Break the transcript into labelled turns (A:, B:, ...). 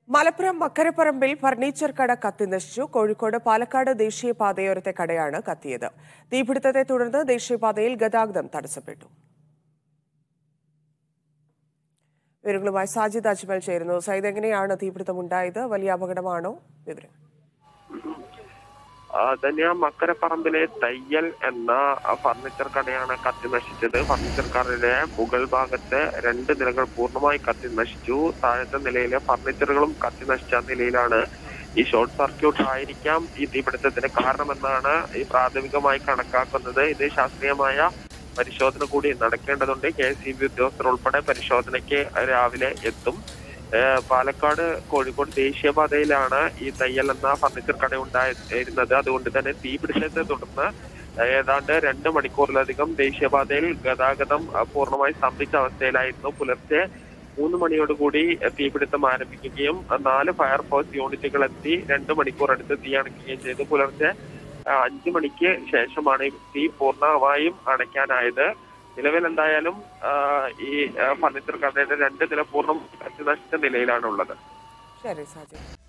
A: Malappuram മക്കരപ്പറമ്പിൽ furniture കട കത്തിനശിച്ചു കോഴിക്കോട് പാലക്കാട് ദേശീയപാതയോരത്തെ കടയാണ് കത്തിയത് തീപിടുത്തത്തെ തുടർന്ന് ദേശീയപാതയിൽ ഗതാഗതം തടസ്സപ്പെട്ടു വിവരങ്ങളുമായി സാജിദ് അജ്മൽ ചേരുന്നു സൈദ് എങ്ങനെയാണ് തീപിടുത്തം ഉണ്ടായത് വലിയ അപകടമാണോ വിവരം
B: ധന്യ മക്കരപ്പറമ്പിലെ തയ്യൽ എന്ന ഫർണിച്ചർ കടയാണ് കത്തി നശിച്ചത് ഫർണിച്ചർ കടയുടെ മുകൾ ഭാഗത്ത് രണ്ട് നിലകൾ പൂർണ്ണമായി കത്തി നശിച്ചു താഴത്തെ നിലയിലെ ഫർണിച്ചറുകളും കത്തി നശിച്ച നിലയിലാണ് ഈ ഷോർട്ട് സർക്യൂട്ട് ആയിരിക്കാം ഈ തീപിടുത്തത്തിന് കാരണമെന്നാണ് ഈ പ്രാഥമികമായി കണക്കാക്കുന്നത് ഇത് ശാസ്ത്രീയമായ പരിശോധന കൂടി നടക്കേണ്ടതുണ്ട് കെ എസ് ഇ ബി ഉദ്യോഗസ്ഥർ ഉൾപ്പെടെ പരിശോധനയ്ക്ക് രാവിലെ എത്തും ഏഹ് പാലക്കാട് കോഴിക്കോട് ദേശീയപാതയിലാണ് ഈ തയ്യൽ എന്ന ഫർണിച്ചർ കട ഉണ്ടായിരുന്നത് അതുകൊണ്ട് തന്നെ തീപിടുത്തത്തെ തുടർന്ന് ഏതാണ്ട് രണ്ട് മണിക്കൂറിലധികം ദേശീയപാതയിൽ ഗതാഗതം അഹ് പൂർണ്ണമായി സ്തംഭിച്ച അവസ്ഥയിലായിരുന്നു പുലർച്ചെ മൂന്ന് മണിയോടുകൂടി തീപിടുത്തം ആരംഭിക്കുകയും നാല് ഫയർഫോഴ്സ് യൂണിറ്റുകൾ എത്തി രണ്ട് മണിക്കൂർ അടുത്ത് തീ അണയ്ക്കുകയും ചെയ്തു പുലർച്ചെ അഹ് അഞ്ചു മണിക്ക് ശേഷമാണ് ഈ തീ പൂർണ്ണമായും അണയ്ക്കാനായത് നിലവിൽ എന്തായാലും ആഹ് ഈ ആഹ് ഫർണിച്ചർ കടയുടെ രണ്ട് നില പൂർണ്ണം കത്തി നശിച്ച നിലയിലാണ് ഉള്ളത്
A: ശരി സാജിദ്